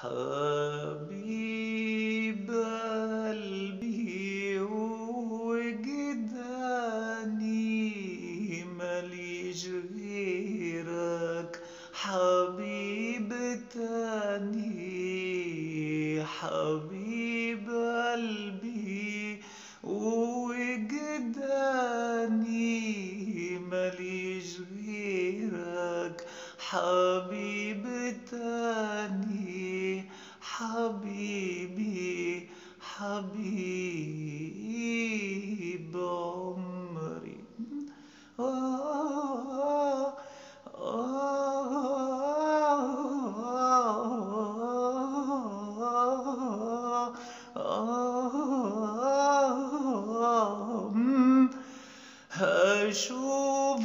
حبيب قلبي وجداني ماليش غيرك حبيب تاني حبيب قلبي وجداني ماليش غيرك حبيب تاني حبيبي حبيب عمري آه آه آه مم. هشوف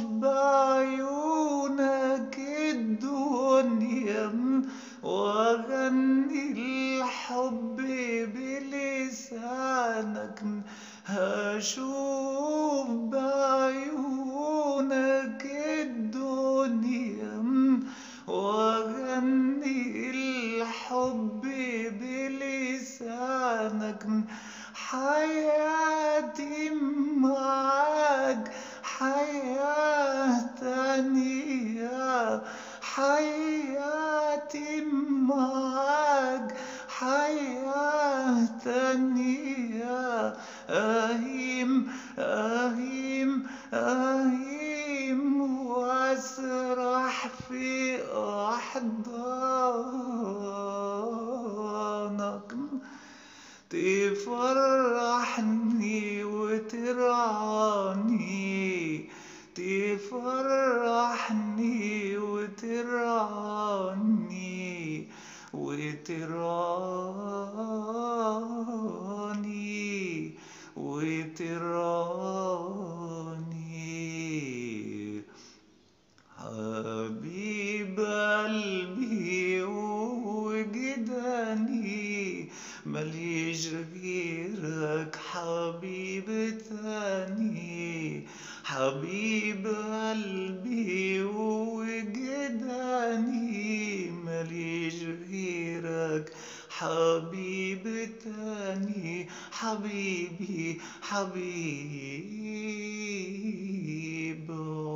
بعيونك الدنيا مم. واغني الحب بلسانك مم. هشوف بعيونك الدنيا مم. واغني الحب بلسانك مم. حياتي معاك حياة تانية حياتي معاك حياة تانية أهيم أهيم أهيم وأسرح في أحضانك تفرحني وترعاني تفرحني وترعاني وترعاني وترعاني حبيب قلبي وجداني ماليش غيرك حبيب تاني حبيب قلبي وجداني ماليش غيرك حبيب تاني حبيبي حبيب